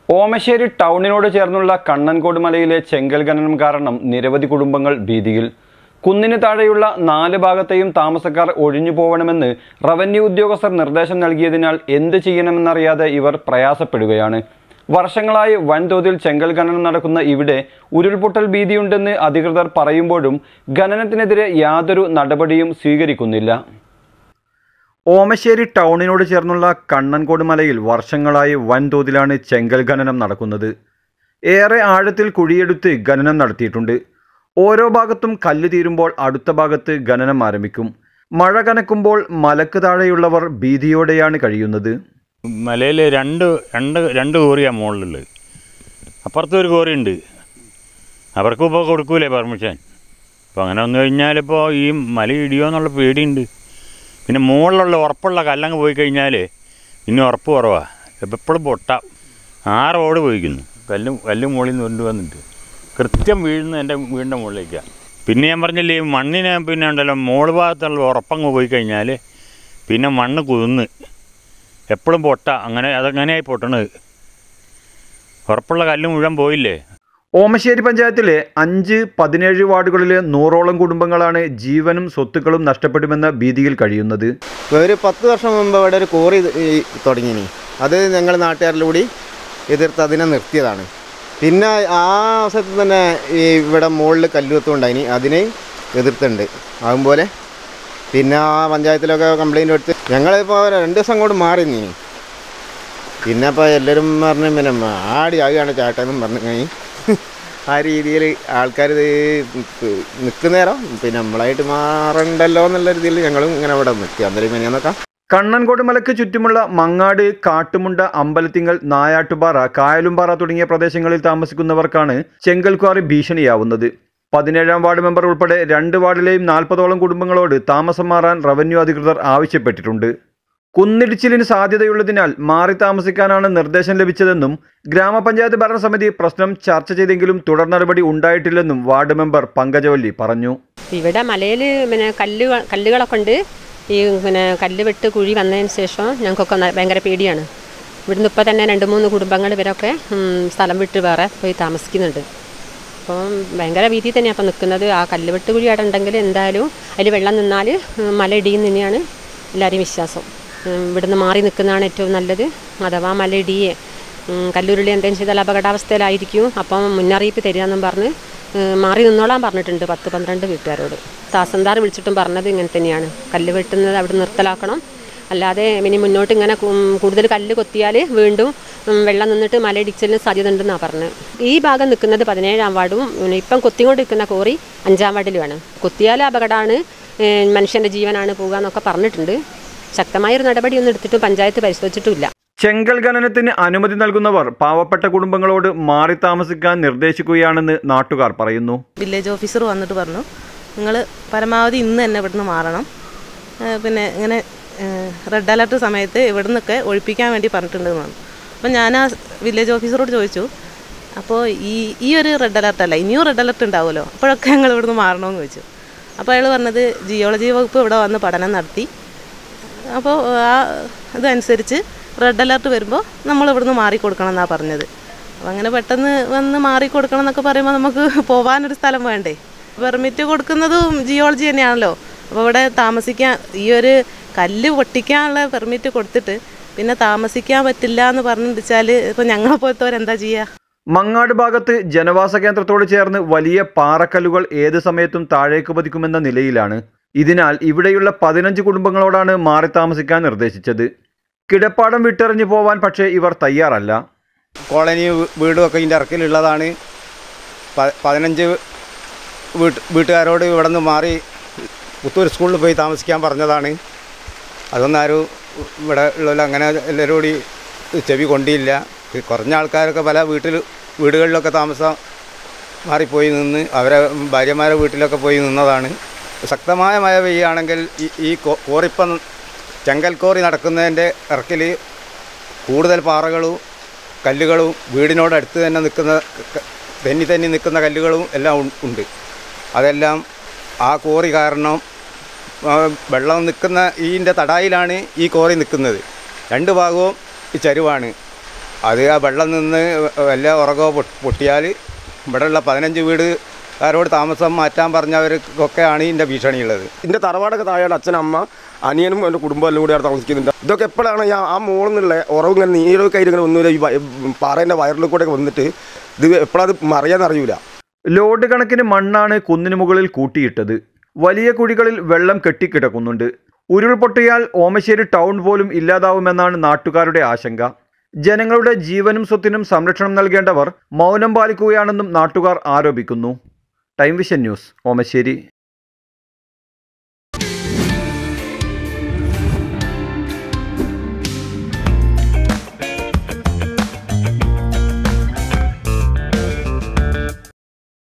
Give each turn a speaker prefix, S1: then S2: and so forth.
S1: ഓമശ്ശേരി ടൗണിനോട് ചേർന്നുള്ള കണ്ണൻകോട് മലയിലെ ചെങ്കൽ ഖനനം കാരണം നിരവധി കുടുംബങ്ങൾ ഭീതിയിൽ കുന്നിന് താഴെയുള്ള നാല് ഭാഗത്തെയും താമസക്കാർ ഒഴിഞ്ഞു പോകണമെന്ന് റവന്യൂ ഉദ്യോഗസ്ഥർ നിർദ്ദേശം നൽകിയതിനാൽ എന്ത് ചെയ്യണമെന്നറിയാതെ ഇവർ പ്രയാസപ്പെടുകയാണ് വർഷങ്ങളായി വൻതോതിൽ ചെങ്കൽ ഖനനം നടക്കുന്ന ഇവിടെ ഉരുൾപൊട്ടൽ ഭീതിയുണ്ടെന്ന് അധികൃതർ പറയുമ്പോഴും ഖനനത്തിനെതിരെ യാതൊരു നടപടിയും സ്വീകരിക്കുന്നില്ല ഓമശ്ശേരി ടൗണിനോട് ചേർന്നുള്ള കണ്ണൻകോട് മലയിൽ വർഷങ്ങളായി വൻതോതിലാണ് ചെങ്കൽ ഖനനം നടക്കുന്നത് ഏറെ ആഴത്തിൽ കുഴിയെടുത്ത് ഖനനം നടത്തിയിട്ടുണ്ട് ഓരോ ഭാഗത്തും കല്ല് തീരുമ്പോൾ അടുത്ത ഭാഗത്ത് ഖനനം ആരംഭിക്കും മഴ കനക്കുമ്പോൾ മലക്ക് താഴെയുള്ളവർ ഭീതിയോടെയാണ് കഴിയുന്നത്
S2: മലയിൽ രണ്ട് രണ്ട് രണ്ട് കോറിയാണ് മുകളിലുള്ളത് അപ്പുറത്തും ഒരു കോറിയുണ്ട് അവർക്കും ഇപ്പോൾ കൊടുക്കൂലേ പെർമിഷൻ അപ്പോൾ അങ്ങനെ വന്നു കഴിഞ്ഞാലിപ്പോൾ ഈ മല ഇടിയോ എന്നുള്ള പേടിയുണ്ട് പിന്നെ മുകളിലുള്ള ഉറപ്പുള്ള കല്ലങ്ങ് പോയി കഴിഞ്ഞാൽ പിന്നെ ഉറപ്പ് കുറവാണ് എപ്പോഴും പൊട്ട ആ റോഡ് പോയിക്കുന്നു കല്ലും കല്ല് മുകളിൽ നിന്ന് കൊണ്ടുവന്നിട്ട് കൃത്യം വീഴുന്ന എൻ്റെ വീടിൻ്റെ മുകളിലേക്കാണ് പിന്നെ ഞാൻ പറഞ്ഞില്ലേ ഈ മണ്ണിന് പിന്നെ ഉണ്ടല്ലോ മോള് ഭാഗത്തുള്ള ഉറപ്പങ്ങ് പോയി കഴിഞ്ഞാൽ പിന്നെ മണ്ണ് കുതിന്ന് എപ്പോഴും പൊട്ട അങ്ങനെ അതങ്ങനെയായി പൊട്ടണത് ഉറപ്പുള്ള കല്ല് മുഴുവൻ പോയില്ലേ
S1: ഓമശ്ശേരി പഞ്ചായത്തിലെ അഞ്ച് പതിനേഴ് വാർഡുകളിലെ നൂറോളം കുടുംബങ്ങളാണ് ജീവനും സ്വത്തുക്കളും നഷ്ടപ്പെടുമെന്ന ഭീതിയിൽ കഴിയുന്നത്
S3: ഒരു പത്ത് വർഷം മുമ്പ് ഇവിടെ ഒരു കോറി ഈ തുടങ്ങിനി അത് ഞങ്ങൾ നാട്ടുകാരിലൂടെ എതിർത്ത് അതിനെ നിർത്തിയതാണ് പിന്നെ ആ അവസരത്തിൽ തന്നെ ഈ ഇവിടെ മുകളിൽ കല്ലുവത്തുണ്ടായിനി അതിനെ എതിർത്തുണ്ട് അതുപോലെ പിന്നെ ആ പഞ്ചായത്തിലൊക്കെ കംപ്ലൈൻറ്റ് കൊടുത്ത് ഞങ്ങളിപ്പോൾ രണ്ട് ദിവസം അങ്ങോട്ട് മാറി നീ പിന്നെ ഇപ്പോൾ എല്ലാവരും പറഞ്ഞ് പിന്നെ ആടി ആകുകയാണ് ചേട്ടനും പറഞ്ഞു കഴിഞ്ഞ് ആ രീതിയിൽ ആൾക്കാർ നിൽക്കുന്നേരം പിന്നെ നമ്മളായിട്ട് മാറണ്ടല്ലോ എന്നുള്ള രീതിയിൽ ഞങ്ങളും ഇങ്ങനെ ഇവിടെ നിൽക്കുക അന്നേരം മെനിയാന്നൊക്കെ
S1: കണ്ണൻകോട് മലക്ക് ചുറ്റുമുള്ള മങ്ങാട് കാട്ടുമുണ്ട അമ്പലത്തിങ്കൽ നായാട്ടുപാറ കായലുംപാറ തുടങ്ങിയ പ്രദേശങ്ങളിൽ താമസിക്കുന്നവർക്കാണ് ചെങ്കൽക്വാറി ഭീഷണിയാവുന്നത് പതിനേഴാം വാർഡ് മെമ്പർ ഉൾപ്പെടെ രണ്ട് വാർഡിലെയും നാൽപ്പതോളം കുടുംബങ്ങളോട് താമസം മാറാൻ റവന്യൂ അധികൃതർ ആവശ്യപ്പെട്ടിട്ടുണ്ട് കുന്നിടിച്ചിലിന് സാധ്യതയുള്ളതിനാൽ മാറി താമസിക്കാനാണ് നിർദ്ദേശം ലഭിച്ചതെന്നും ഗ്രാമപഞ്ചായത്ത് ഭരണസമിതി പ്രശ്നം ചർച്ച ചെയ്തെങ്കിലും തുടർ നടപടി ഉണ്ടായിട്ടില്ലെന്നും വാർഡ് മെമ്പർ പങ്കജവല്ലി പറഞ്ഞു
S4: ഇവിടെ മലയിൽ പിന്നെ കല്ല് കല്ലുകളൊക്കെ ഉണ്ട് ഈ പിന്നെ കല്ല് വെട്ട് കുഴി വന്നതിന് ശേഷം ഞങ്ങൾക്കൊക്കെ ന- ഭയങ്കര പേടിയാണ് ഇവിടുന്ന് ഇപ്പോൾ തന്നെ രണ്ട് മൂന്ന് കുടുംബങ്ങൾ ഇവരൊക്കെ ഉം, സ്ഥലം വിട്ട് വേറെ പോയി താമസിക്കുന്നുണ്ട് അപ്പം ഭയങ്കര വീതി തന്നെയാണ് അപ്പം നിൽക്കുന്നത് ആ കല്ല് വെട്ട് കുഴി അവിടെ ഉണ്ടെങ്കിൽ എന്തായാലും അതിൽ വെള്ളം നിന്നാൽ ഉം, മല ഇടിയും തന്നെയാണ് എല്ലാവരെയും വിശ്വാസം ഉം, ഇവിടുന്ന് മാറി നിൽക്കുന്നതാണ് ഏറ്റവും നല്ലത് അഥവാ മല ഇടിയെ ഉം, കല്ലുരുളി എന്തെങ്കിലും ചെയ്താൽ അപകടാവസ്ഥയിലായിരിക്കും അപ്പം മുന്നറിയിപ്പ് തരികയെന്നും പറഞ്ഞ് ഉം, മാറി നിന്നോളാൻ പറഞ്ഞിട്ടുണ്ട് പത്ത് പന്ത്രണ്ട് വീട്ടുകാരോട് തഹസന്ദാർ വിളിച്ചിട്ടും പറഞ്ഞത് ഇങ്ങനെ തന്നെയാണ് കല്ല് വെട്ടുന്നത് അവിടെ നിർത്തലാക്കണം അല്ലാതെ ഇനി മുന്നോട്ട് ഇങ്ങനെ കു- കൂടുതൽ കല്ല് കൊത്തിയാൽ വീണ്ടും ഉം, വെള്ളം നിന്നിട്ട് മലയിടിച്ചലിന് സാധ്യത ഉണ്ടെന്നാണ് പറഞ്ഞത് ഈ ഭാഗം നിൽക്കുന്നത് പതിനേഴാം വാർഡും പിന്നെ ഇപ്പം കൊത്തിക്കൊണ്ട് നിൽക്കുന്ന കോറി അഞ്ചാം വാർഡിലുമാണ് കൊത്തിയാൽ അപകടമാണ് ഏഹ്, മനുഷ്യൻ്റെ ജീവനാണ് പോകുക എന്നൊക്കെ പറഞ്ഞിട്ടുണ്ട് ശക്തമായൊരു നടപടിയൊന്നും എടുത്തിട്ടും പഞ്ചായത്ത് പരിശോധിച്ചിട്ടുമില്ല
S1: ചെങ്കൽ ഖനനത്തിന് അനുമതി നൽകുന്നവർ പാവപ്പെട്ട കുടുംബങ്ങളോട് മാറി താമസിക്കാൻ നിർദ്ദേശിക്കുകയാണെന്ന് നാട്ടുകാർ പറയുന്നു
S5: വില്ലേജ് ഓഫീസർ വന്നിട്ട് പറഞ്ഞു നിങ്ങൾ പരമാവധി ഇന്ന് തന്നെ ഇവിടുന്ന് മാറണം ഏ, പിന്നെ ഇങ്ങനെ റെഡ് അലർട്ട് സമയത്ത് ഇവിടെ നിന്നൊക്കെ ഒഴിപ്പിക്കാൻ വേണ്ടി പറഞ്ഞിട്ടുണ്ടെന്ന് പറഞ്ഞു അപ്പോൾ ഞാൻ ആ വില്ലേജ് ഓഫീസറോട് ചോദിച്ചു അപ്പോൾ ഈ ഈ ഒരു റെഡ് അലർട്ട് അല്ല ഇനിയും റെഡ് അലർട്ട് ഉണ്ടാവുമല്ലോ അപ്പോഴൊക്കെ ഞങ്ങൾ ഇവിടുന്ന് മാറണമെന്ന് ചോദിച്ചു അപ്പോൾ അയാൾ പറഞ്ഞത് ജിയോളജി വകുപ്പ് ഇവിടെ വന്ന് പഠനം നടത്തി അപ്പോൾ ആ ഇതനുസരിച്ച് റെഡ് അലർട്ട് വരുമ്പോൾ നമ്മൾ ഇവിടുന്ന് മാറിക്കൊടുക്കണം എന്നാണ് പറഞ്ഞത് അപ്പോൾ അങ്ങനെ പെട്ടെന്ന് വന്ന് മാറിക്കൊടുക്കണം എന്നൊക്കെ പറയുമ്പോൾ നമുക്ക് പോകാനൊരു സ്ഥലം വേണ്ടേ പെർമിറ്റ് കൊടുക്കുന്നതും ജിയോളജി തന്നെയാണല്ലോ അപ്പോൾ ഇവിടെ താമസിക്കാൻ ഈ ഒരു കല്ല് പൊട്ടിക്കാനുള്ള പെർമിറ്റ് കൊടുത്തിട്ട് പിന്നെ താമസിക്കാൻ പറ്റില്ല എന്ന് പറഞ്ഞിച്ചാൽ ഇപ്പോൾ ഞങ്ങളെ പോലത്തവരെന്താ ചെയ്യുക
S1: മങ്ങാട് ഭാഗത്ത് ജനവാസ കേന്ദ്രത്തോട് ചേർന്ന് വലിയ പാറക്കല്ലുകൾ ഏത് സമയത്തും താഴേക്ക് പതിക്കുമെന്ന നിലയിലാണ് ഇതിനാൽ ഇവിടെയുള്ള പതിനഞ്ച് കുടുംബങ്ങളോടാണ് മാറി താമസിക്കാൻ നിർദ്ദേശിച്ചത് കിടപ്പാടം വിട്ടെറിഞ്ഞു പോവാൻ പക്ഷേ ഇവർ തയ്യാറല്ല
S3: കോളനി വീ- വീടും ഒക്കെ ഇതിൻ്റെ ഇറക്കിലുള്ളതാണ് പ- പതിനഞ്ച് വീട്ട് വീട്ടുകാരോട് ഇവിടെ നിന്ന് മാറി പുത്തൂർ സ്കൂളിൽ പോയി താമസിക്കാൻ പറഞ്ഞതാണ് അതൊന്നും ആരും ഇവിടെ ഉള്ള അങ്ങനെ എല്ലാവരും കൂടി ചെവി കൊണ്ടില്ല ഈ കുറഞ്ഞ ആൾക്കാരൊക്കെ പല വീട്ടിൽ വീടുകളിലൊക്കെ താമസം മാറിപ്പോയി നിന്ന് അവരെ ഭാര്യമാരെ വീട്ടിലൊക്കെ പോയി നിന്നതാണ് ശക്തമായ മഴ പെയ്യുകയാണെങ്കിൽ ഈ ഈ കോ- കോറിപ്പം ചെങ്കൽ കോറി നടക്കുന്നതിൻ്റെ ഇറക്കിൽ കൂടുതൽ പാറകളും കല്ലുകളും വീടിനോടടുത്ത് തന്നെ നിൽക്കുന്ന ക- തെന്നി തെന്നി നിൽക്കുന്ന കല്ലുകളും എല്ലാം ഉ- ഉണ്ട് അതെല്ലാം ആ കോറി കാരണം ആ, വെള്ളം നിൽക്കുന്ന ഈൻ്റെ തടായിലാണ് ഈ കോറി നിൽക്കുന്നത് രണ്ട് ഭാഗവും ഈ ചരുവാണ് അത് ആ വെള്ളം നിന്ന് വല്ല ഉറകോ പൊ- പൊട്ടിയാൽ ഇവിടെയുള്ള പതിനഞ്ച് വീടുകാരോട് താമസം മാറ്റാൻ പറഞ്ഞവർക്കൊക്കെയാണ് ഇതിൻ്റെ ഭീഷണിയുള്ളത്
S6: എൻ്റെ തറവാടൊക്കെ താഴെയാണ് അച്ഛൻ അമ്മ അനിയനും എൻ്റെ കുടുംബം എല്ലാം കൂടി അവിടെ താമസിക്കുന്നുണ്ട് ഇതൊക്കെ എപ്പോഴാണ് ഞാൻ ആ മോളിൽ നിന്നുള്ള ഉറവ് ഇങ്ങനെ നീരൊക്കെ ആയിട്ട് ഇങ്ങനെ ഒന്നുമില്ല ഈ വ- പാറേൻ്റെ വയറിൽ കൂടെ ഒക്കെ വന്നിട്ട് ഇത് എപ്പോഴത് മറിയാന്ന് അറിയൂല
S1: ലോഡ് കണക്കിന് മണ്ണാണ് കുന്നിന് മുകളിൽ കൂട്ടിയിട്ടത് വലിയ കുഴികളിൽ വെള്ളം കെട്ടിക്കിടക്കുന്നുണ്ട് ഉരുൾപൊട്ടിയാൽ ഓമശ്ശേരി ടൗൺ പോലും ഇല്ലാതാവുമെന്നാണ് നാട്ടുകാരുടെ ആശങ്ക ജനങ്ങളുടെ ജീവനും സ്വത്തിനും സംരക്ഷണം നൽകേണ്ടവർ മൗനം പാലിക്കുകയാണെന്നും നാട്ടുകാർ ആരോപിക്കുന്നു ടൈം വിഷൻ ന്യൂസ് ഓമശ്ശേരി